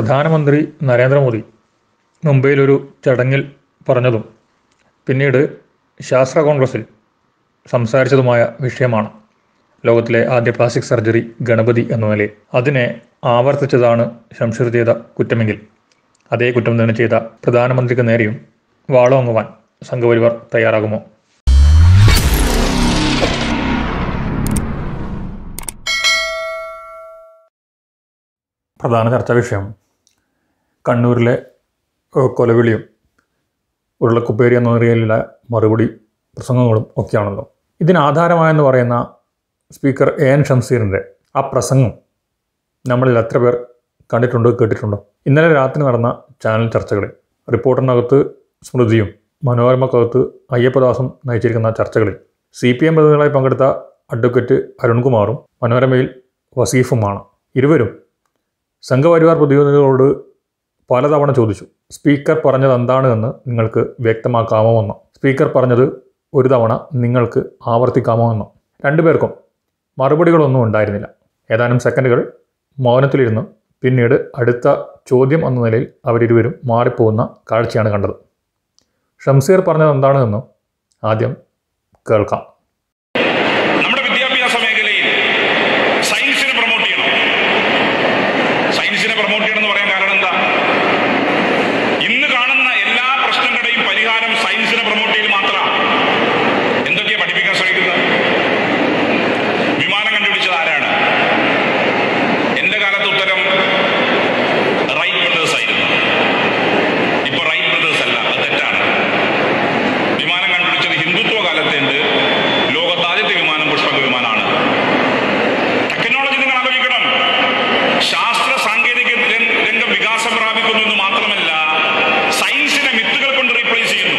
പ്രധാനമന്ത്രി നരേന്ദ്രമോദി മുംബൈയിലൊരു ചടങ്ങിൽ പറഞ്ഞതും പിന്നീട് ശാസ്ത്ര കോൺഗ്രസിൽ സംസാരിച്ചതുമായ വിഷയമാണ് ലോകത്തിലെ ആദ്യ പ്ലാസ്റ്റിക് സർജറി ഗണപതി എന്ന നിലയിൽ അതിനെ ആവർത്തിച്ചതാണ് ഷംഷീർ ചെയ്ത കുറ്റമെങ്കിൽ അതേ കുറ്റം തന്നെ ചെയ്ത പ്രധാനമന്ത്രിക്ക് നേരെയും വാളോങ്ങുവാൻ സംഘപരിവാർ തയ്യാറാകുമോ പ്രധാന ചർച്ചാ വിഷയം കണ്ണൂരിലെ ഏഹ്, കൊലവിളിയും ഉരുളക്കുപ്പേരി എന്ന നിലയിലുള്ള മറുപടി പ്രസംഗങ്ങളും ഒക്കെയാണല്ലോ ഇതിന് ആധാരമായെന്ന് പറയുന്ന സ്പീക്കർ എ എൻ ഷംസീറിൻ്റെ ആ പ്രസംഗം നമ്മളിൽ എത്ര പേർ കണ്ടിട്ടുണ്ടോ കേട്ടിട്ടുണ്ടോ ഇന്നലെ രാത്രി നടന്ന ചാനൽ ചർച്ചകളിൽ റിപ്പോർട്ടറിനകത്ത് സ്മൃതിയും മനോരമക്കകത്ത് അയ്യപ്പദാസും നയിച്ചിരിക്കുന്ന ചർച്ചകളിൽ സി പി എം പ്രതിനിധികളായി പങ്കെടുത്ത അഡ്വക്കേറ്റ് അരുൺകുമാറും മനോരമയിൽ വസീഫുമാണ് ഇരുവരും സംഘപരിവാർ പ്രതിനിധികളോട് പലതവണ ചോദിച്ചു സ്പീക്കർ പറഞ്ഞത് എന്താണ് എന്ന് നിങ്ങൾക്ക് വ്യക്തമാക്കാമോ എന്ന് സ്പീക്കർ പറഞ്ഞത് ഒരു തവണ നിങ്ങൾക്ക് ആവർത്തിക്കാമോ എന്ന് രണ്ടുപേർക്കും മറുപടികളൊന്നും ഉണ്ടായിരുന്നില്ല ഏതാനും സെക്കൻഡുകൾ മൗനത്തിലിരുന്ന് പിന്നീട് അടുത്ത ചോദ്യം എന്ന നിലയിൽ അവരിരുവരും മാറിപ്പോകുന്ന കാഴ്ചയാണ് കണ്ടത് ഷംസീർ പറഞ്ഞത് എന്താണെന്ന് ആദ്യം കേൾക്കാം നമ്മുടെ വിദ്യാഭ്യാസ മേഖലയിൽ സയൻസിനെ പ്രൊമോട്ട് ചെയ്യണം സയൻസിനെ പ്രൊമോട്ട് ചെയ്യണം എന്ന് പറയാൻ കാരണം എന്താ ഇന്ന് കാണുന്ന എല്ലാ പ്രശ്നങ്ങളുടെയും പരിഹാരം സയൻസിനെ പ്രൊമോട്ട് ചെയ്യൽ മാത്രമാണ് എന്തൊക്കെയാ പഠിപ്പിക്കാൻ ശ്രമിക്കുന്നത് വിമാനം കണ്ടുപിടിച്ചത് ആരാണ് എന്റെ കാലത്ത് ഉത്തരം റൈറ്റ് ബ്രദേഴ്സ് ആയിരുന്നു ഇപ്പൊ റൈറ്റ് ബ്രദേഴ്സ് അല്ല അത് തെറ്റാണ് വിമാനം കണ്ടുപിടിച്ചത് ഹിന്ദുത്വ കാലത്തുണ്ട് ലോകത്ത് ആദ്യത്തെ വിമാനം പുഷ്പക വിമാനമാണ് ടെക്നോളജി നിങ്ങൾ ആലോചിക്കണം ശാസ്ത്ര സാങ്കേതിക രംഗ- രംഗം വികാസം പ്രാപിക്കുന്നു എന്ന് മാത്രമല്ല സയൻസിനെ മിത്തുകൾ കൊണ്ട് റീപ്ലേസ് ചെയ്യുന്നു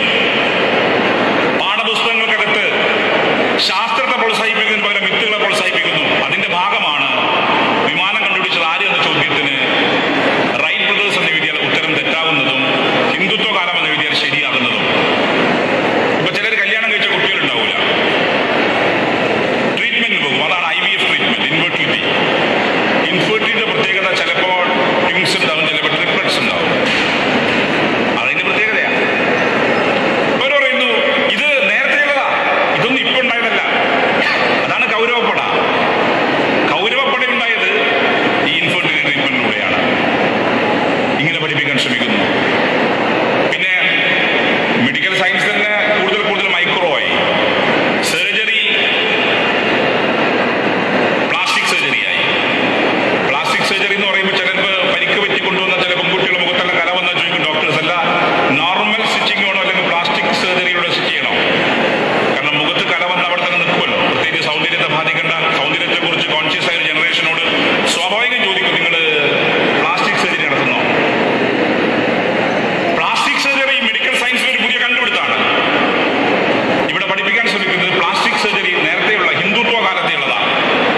പാഠപുസ്തകങ്ങൾക്കകത്ത് ശാസ്ത്രത്തെ പ്രോത്സാഹിപ്പിക്കുന്നതിന് പകരം മിത്തുകളെ പ്രോത്സാഹിപ്പിക്കുന്നു അതിന്റെ ഭാഗമാണ് വിമാനം കണ്ടുപിടിച്ചത് ആര് എന്ന ചോദ്യത്തിന് റൈറ്റ് ബ്രദേഴ്സ് എന്ന് എഴുതിയാൽ ഉത്തരം തെറ്റാവുന്നതും ഹിന്ദുത്വ കാലം എന്ന് എഴുതിയാൽ ശരിയാകുന്നതും ഇപ്പൊ ചിലർ കല്യാണം കഴിച്ച കുട്ടികളുണ്ടാവില്ല ട്രീറ്റ്മെന്റ് പോകും അതാണ് I V F treatment infertility ഇൻഫെർട്ടിലിറ്റിയുടെ പ്രത്യേകത ചിലപ്പോൾ ട്വിങ്സ് ഉണ്ടാവും ചിലപ്പോൾ ട്രിപ്ലറ്റ്സ് ഉണ്ടാവും അതിന്റെ പ്രത്യേകതയാണ് അവർ പറയുന്നു ഇത് നേരത്തെയുള്ളതാ ഇതൊന്നും ഇപ്പൊ ഉണ്ടായതല്ല അതാണ് കൗരവപ്പട കൗരവപ്പട ഉണ്ടായത് ഈ ഇൻഫെർട്ടിലിറ്റി ട്രീറ്റ്മെന്റിലൂടെയാണ് ഇങ്ങനെ പഠിപ്പിക്കാൻ ശ്രമിക്കുന്നു പിന്നെ മെഡിക്കൽ സയൻസ് തന്നെ കൂടുതൽ കൂടുതൽ മൈക്രോ ആയി സർജറി പ്ലാസ്റ്റിക് സർജറി ആയി പ്ലാസ്റ്റിക് സർജറി എന്ന് പറയുമ്പോൾ ചിലപ്പോൾ പരിക്ക് പറ്റി കൊണ്ടുവന്ന ചില പെൺകുട്ടികളുടെ മുഖത്തെല്ലാം കല വന്നാൽ ചോദിക്കും ഡോക്ടേഴ്സ് അല്ല നോർമൽ സ്റ്റിച്ചിങ് വേണോ അല്ലെങ്കിൽ പ്ലാസ്റ്റിക് സർജറിയിലൂടെ സ്റ്റിച്ച് ചെയ്യണോ കാരണം മുഖത്ത് കല വന്ന അവിടെ തന്നെ നിൽക്കുമല്ലോ പ്രത്യേകിച്ച് സൗന്ദര്യത്തെ ബാധിക്കേണ്ട സൗന്ദര്യത്തെക്കുറിച്ച് കോൺഷ്യസ് ആയ ഒരു ജനറേഷനോട് സ്വാഭാവികം ചോദിക്കും നിങ്ങൾ പ്ലാസ്റ്റിക് സർജറി നടത്തുന്നോ പ്ലാസ്റ്റിക് സർജറി മെഡിക്കൽ സയൻസിൽ ഒരു പുതിയ കണ്ടുപിടുത്താണ് ഇവിടെ പഠിപ്പിക്കാൻ ശ്രമിക്കുന്നത് പ്ലാസ്റ്റിക് സർജറി നേരത്തെയുള്ള ഹിന്ദുത്വ കാലത്തെയുള്ളതാണ്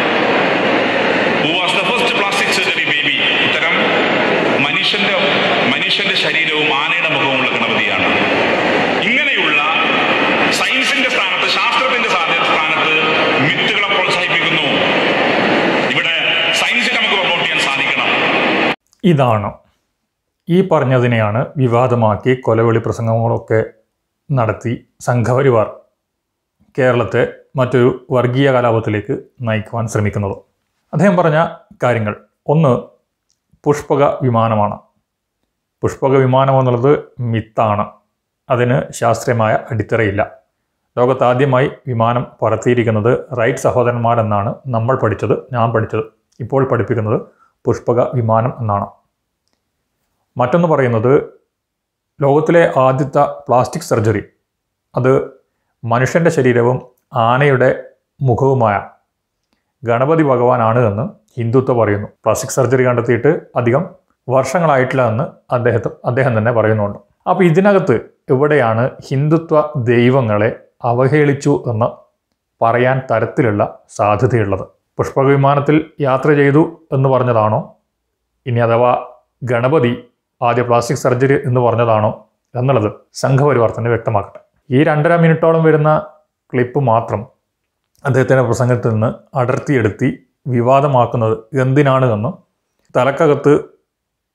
who was the first plastic surgery baby ഉത്തരം മനുഷ്യന്റെ മനുഷ്യന്റെ ശരീരവും ആനയുടെ മുഖവുമുള്ള ഗണപതിയാണ് ഇങ്ങനെയുള്ള സയൻസിന്റെ സ്ഥാനത്ത് ശാസ്ത്രത്തിന്റെ സ്ഥാന- സ്ഥാനത്ത് മിത്തുകളെ പ്രോത്സാഹിപ്പിക്കുന്നു ഇവിടെ സയൻസിനെ നമുക്ക് പ്രൊമോട്ട് ചെയ്യാൻ സാധിക്കണം ഇതാണ് ഈ പറഞ്ഞതിനെയാണ് വിവാദമാക്കി കൊലവിളി പ്രസംഗങ്ങളൊക്കെ നടത്തി സംഘപരിവാർ കേരളത്തെ മറ്റൊരു വർഗീയ കലാപത്തിലേക്ക് നയിക്കുവാൻ ശ്രമിക്കുന്നത് അദ്ദേഹം പറഞ്ഞ കാര്യങ്ങൾ ഒന്ന് പുഷ്പക വിമാനമാണ് പുഷ്പക വിമാനം എന്നുള്ളത് മിത്താണ് അതിന് ശാസ്ത്രീയമായ അടിത്തറയില്ല ലോകത്താദ്യമായി വിമാനം പറത്തിയിരിക്കുന്നത് റൈറ്റ് സഹോദരന്മാരെന്നാണ് നമ്മൾ പഠിച്ചത് ഞാൻ പഠിച്ചത് ഇപ്പോൾ പഠിപ്പിക്കുന്നത് പുഷ്പക വിമാനം എന്നാണ് മറ്റൊന്ന് പറയുന്നത് ലോകത്തിലെ ആദ്യത്തെ പ്ലാസ്റ്റിക് സർജറി അത് മനുഷ്യൻ്റെ ശരീരവും ആനയുടെ മുഖവുമായ ഗണപതി ഭഗവാനാണ് എന്ന് ഹിന്ദുത്വ പറയുന്നു പ്ലാസ്റ്റിക് സർജറി കണ്ടെത്തിയിട്ട് അധികം വർഷങ്ങളായിട്ടില്ല എന്ന് അദ്ദേഹത്തെ അദ്ദേഹം തന്നെ പറയുന്നുണ്ട് അപ്പോൾ ഇതിനകത്ത് എവിടെയാണ് ഹിന്ദുത്വ ദൈവങ്ങളെ അവഹേളിച്ചു എന്ന് പറയാൻ തരത്തിലുള്ള സാധ്യതയുള്ളത് പുഷ്പക വിമാനത്തിൽ യാത്ര ചെയ്തു എന്ന് പറഞ്ഞതാണോ ഇനി അഥവാ ഗണപതി ആദ്യ പ്ലാസ്റ്റിക് സർജറി എന്ന് പറഞ്ഞതാണോ എന്നുള്ളത് സംഘപരിവാർ തന്നെ വ്യക്തമാക്കട്ടെ ഈ രണ്ടര മിനിറ്റോളം വരുന്ന ക്ലിപ്പ് മാത്രം അദ്ദേഹത്തിൻ്റെ പ്രസംഗത്തിൽ നിന്ന് അടർത്തിയെടുത്തി വിവാദമാക്കുന്നത് എന്തിനാണ് എന്ന് തലക്കകത്ത്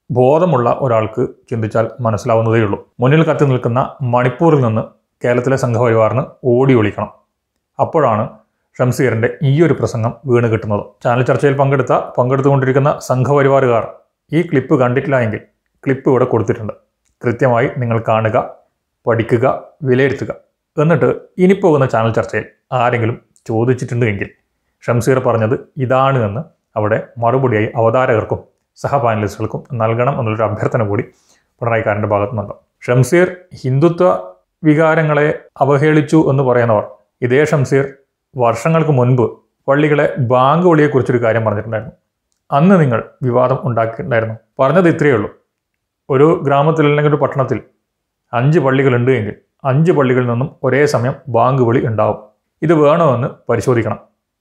ബോധമുള്ള ഒരാൾക്ക് ചിന്തിച്ചാൽ മനസ്സിലാവുന്നതേയുള്ളൂ മുന്നിൽ കത്തി നിൽക്കുന്ന മണിപ്പൂരിൽ നിന്ന് കേരളത്തിലെ സംഘപരിവാറിന് ഓടി ഒളിക്കണം അപ്പോഴാണ് ഷംസീറിൻ്റെ ഈ ഒരു പ്രസംഗം വീണ് കിട്ടുന്നത് ചാനൽ ചർച്ചയിൽ പങ്കെടുത്ത പങ്കെടുത്തുകൊണ്ടിരിക്കുന്ന സംഘപരിവാറുകാർ ഈ ക്ലിപ്പ് കണ്ടിട്ടില്ല എങ്കിൽ ക്ലിപ്പ് ഇവിടെ കൊടുത്തിട്ടുണ്ട് കൃത്യമായി നിങ്ങൾ കാണുക പഠിക്കുക വിലയിരുത്തുക എന്നിട്ട് ഇനി പോകുന്ന ചാനൽ ചർച്ചയിൽ ആരെങ്കിലും ചോദിച്ചിട്ടുണ്ട് എങ്കിൽ ഷംസീർ പറഞ്ഞത് ഇതാണ് എന്ന് അവിടെ മറുപടിയായി അവതാരകർക്കും സഹപാനലിസ്റ്റുകൾക്കും നൽകണം എന്നുള്ളൊരു അഭ്യർത്ഥന കൂടി പിണറായിക്കാരൻ്റെ ഭാഗത്തുനിന്നുണ്ട് ഷംസീർ ഹിന്ദുത്വ വികാരങ്ങളെ അവഹേളിച്ചു എന്ന് പറയുന്നവർ ഇതേ ഷംസീർ വർഷങ്ങൾക്ക് മുൻപ് പള്ളികളെ ബാങ്ക് വിളിയെക്കുറിച്ചൊരു കാര്യം പറഞ്ഞിട്ടുണ്ടായിരുന്നു അന്ന് നിങ്ങൾ വിവാദം ഉണ്ടാക്കിയിട്ടുണ്ടായിരുന്നു പറഞ്ഞത് ഇത്രയേ ഉള്ളൂ ഒരു ഗ്രാമത്തിൽ അല്ലെങ്കിൽ ഒരു പട്ടണത്തിൽ അഞ്ച് പള്ളികളുണ്ട് എങ്കിൽ അഞ്ച് പള്ളികളിൽ നിന്നും ഒരേ സമയം ബാങ്ക് വിളി ഉണ്ടാവും ഇത് വേണോ എന്ന് പരിശോധിക്കണം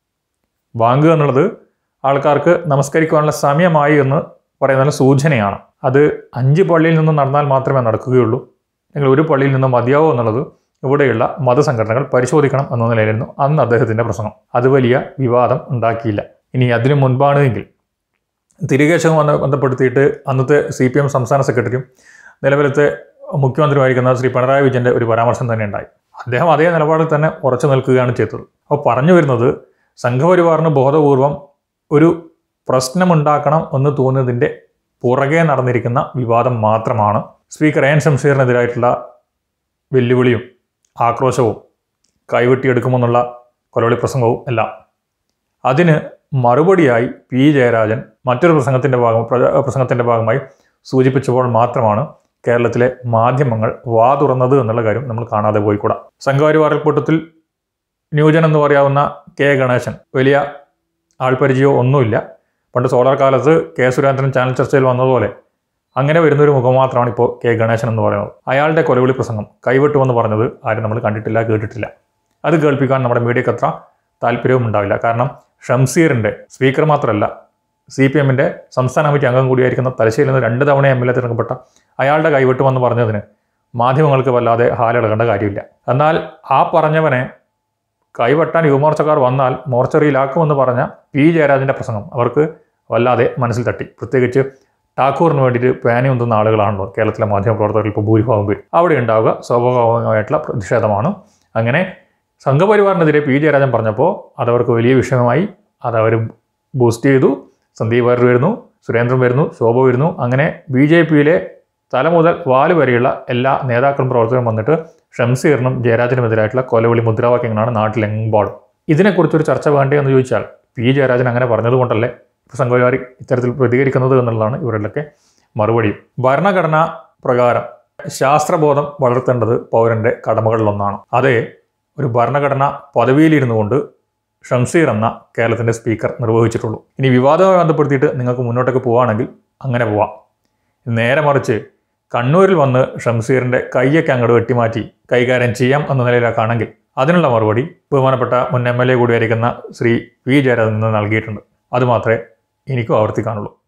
ബാങ്ക് എന്നുള്ളത് ആൾക്കാർക്ക് നമസ്കരിക്കാനുള്ള സമയമായി എന്ന് പറയുന്ന സൂചനയാണ് അത് അഞ്ച് പള്ളിയിൽ നിന്നും നടന്നാൽ മാത്രമേ നടക്കുകയുള്ളൂ അല്ലെങ്കിൽ ഒരു പള്ളിയിൽ നിന്നും മതിയാവോ എന്നുള്ളത് ഇവിടെയുള്ള മതസംഘടനകൾ പരിശോധിക്കണം എന്ന നിലയിലായിരുന്നു അന്ന് അദ്ദേഹത്തിൻ്റെ പ്രസംഗം അത് വലിയ വിവാദം ഉണ്ടാക്കിയില്ല ഇനി അതിനു മുൻപാണ് എങ്കിൽ തിരികേശം വന്ന് ബന്ധപ്പെടുത്തിയിട്ട് അന്നത്തെ സി പി എം സംസ്ഥാന സെക്രട്ടറിയും നിലവിലത്തെ മുഖ്യമന്ത്രിയുമായിരിക്കുന്ന ശ്രീ പിണറായി വിജയൻ്റെ ഒരു പരാമർശം തന്നെ ഉണ്ടായി അദ്ദേഹം അതേ നിലപാടിൽ തന്നെ ഉറച്ചു നിൽക്കുകയാണ് ചെയ്തത് അപ്പോൾ പറഞ്ഞു വരുന്നത് സംഘപരിവാറിന് ബോധപൂർവം ഒരു പ്രശ്നമുണ്ടാക്കണം എന്ന് തോന്നുന്നതിൻ്റെ പുറകെ നടന്നിരിക്കുന്ന വിവാദം മാത്രമാണ് സ്പീക്കർ എൻ ശംഷീറിനെതിരായിട്ടുള്ള വെല്ലുവിളിയും ആക്രോശവും കൈവെട്ടിയെടുക്കുമെന്നുള്ള കൊലവിളി പ്രസംഗവും എല്ലാം അതിന് മറുപടിയായി പി ജയരാജൻ മറ്റൊരു പ്രസംഗത്തിൻ്റെ ഭാഗം പ്ര- പ്രസംഗത്തിൻ്റെ ഭാഗമായി സൂചിപ്പിച്ചപ്പോൾ മാത്രമാണ് കേരളത്തിലെ മാധ്യമങ്ങൾ വാ തുറന്നത് എന്നുള്ള കാര്യം നമ്മൾ കാണാതെ പോയിക്കൂടാ സംഘപരിവാറിൽ കൂട്ടത്തിൽ ന്യൂജൻ എന്ന് പറയാവുന്ന കെ ഗണേശൻ വലിയ ആൾപരിചയമോ ഒന്നുമില്ല പണ്ട് സോളാർ കാലത്ത് കെ സുരേന്ദ്രൻ ചാനൽ ചർച്ചയിൽ വന്നതുപോലെ അങ്ങനെ വരുന്നൊരു മുഖം മാത്രമാണ് ഇപ്പോൾ കെ ഗണേശൻ എന്ന് പറയുന്നത് അയാളുടെ കൊലവിളി പ്രസംഗം കൈവിട്ടുമെന്ന് പറഞ്ഞത് ആരും നമ്മൾ കണ്ടിട്ടില്ല കേട്ടിട്ടില്ല അത് കേൾപ്പിക്കാൻ നമ്മുടെ മീഡിയക്ക് അത്ര താല്പര്യവും ഉണ്ടാവില്ല കാരണം ഷംസീറിൻ്റെ സ്പീക്കർ മാത്രമല്ല സി പി എമ്മിൻ്റെ സംസ്ഥാന കമ്മിറ്റി അംഗം കൂടിയായിരിക്കുന്ന തലശ്ശേരിയിൽ നിന്ന് രണ്ട് തവണ എം എൽ എ തിരഞ്ഞെടുക്കപ്പെട്ട അയാളുടെ കൈവിട്ടുമെന്ന് പറഞ്ഞതിന് മാധ്യമങ്ങൾക്ക് വല്ലാതെ ഹാലിളകേണ്ട കാര്യമില്ല എന്നാൽ ആ പറഞ്ഞവനെ കൈവെട്ടാൻ യുവമോർച്ചക്കാർ വന്നാൽ മോർച്ചറിയിലാക്കുമെന്ന് പറഞ്ഞ പി ജയരാജൻ്റെ പ്രസംഗം അവർക്ക് വല്ലാതെ മനസ്സിൽ തട്ടി പ്രത്യേകിച്ച് ടാക്കൂറിന് വേണ്ടിയിട്ട് പേന ഉന്തുന്ന ആളുകളാണല്ലോ കേരളത്തിലെ മാധ്യമപ്രവർത്തകരിൽ ഇപ്പോൾ ഭൂരിഭാഗം പേര് അവിടെ ഉണ്ടാവുക സ്വാഭാവികമായിട്ടുള്ള പ്രതിഷേധമാണ് അങ്ങനെ സംഘപരിവാറിനെതിരെ പി ജയരാജൻ പറഞ്ഞപ്പോൾ അതവർക്ക് വലിയ വിഷയമായി അതവർ ബൂസ്റ്റ് ചെയ്തു സന്ദീപ് വാര്യർ വരുന്നു സുരേന്ദ്രൻ വരുന്നു ശോഭ വരുന്നു അങ്ങനെ ബി ജെ പിയിലെ തല മുതൽ വാല് വരെയുള്ള എല്ലാ നേതാക്കളും പ്രവർത്തകരും വന്നിട്ട് ഷംസീറിനും ജയരാജനുമെതിരായിട്ടുള്ള കൊലവിളി മുദ്രാവാക്യങ്ങളാണ് നാട്ടിലെമ്പാടും ഇതിനെക്കുറിച്ചൊരു ചർച്ച വേണ്ടേ എന്ന് ചോദിച്ചാൽ പി ജയരാജൻ അങ്ങനെ പറഞ്ഞതുകൊണ്ടല്ലേ സംഘപരിവാർ ഇത്തരത്തിൽ പ്രതികരിക്കുന്നത് എന്നുള്ളതാണ് ഇവരുടെയൊക്കെ മറുപടിയും ഭരണഘടന പ്രകാരം ശാസ്ത്രബോധം വളർത്തേണ്ടത് പൗരൻ്റെ കടമകളിലൊന്നാണ് അതേ ഒരു ഭരണഘടന പദവിയിലിരുന്നു കൊണ്ട് ഷംസീർ എന്ന കേരളത്തിൻ്റെ സ്പീക്കർ നിർവഹിച്ചിട്ടുള്ളൂ ഇനി വിവാദവുമായി ബന്ധപ്പെടുത്തിയിട്ട് നിങ്ങൾക്ക് മുന്നോട്ടേക്ക് പോവുകയാണെങ്കിൽ അങ്ങനെ പോവാം നേരെ മറിച്ച് കണ്ണൂരിൽ വന്ന് ഷംസീറിൻ്റെ കൈയൊക്കെ അങ്ങോട്ട് വെട്ടിമാറ്റി കൈകാര്യം ചെയ്യാം എന്ന നിലയിലാക്കുകയാണെങ്കിൽ അതിനുള്ള മറുപടി ബഹുമാനപ്പെട്ട മുൻ എം എൽ എ കൂടിയായിരിക്കുന്ന ശ്രീ വി ജയരാജൻ നിന്ന് നൽകിയിട്ടുണ്ട് അതുമാത്രമേ എനിക്കും ആവർത്തിക്കാനുള്ളൂ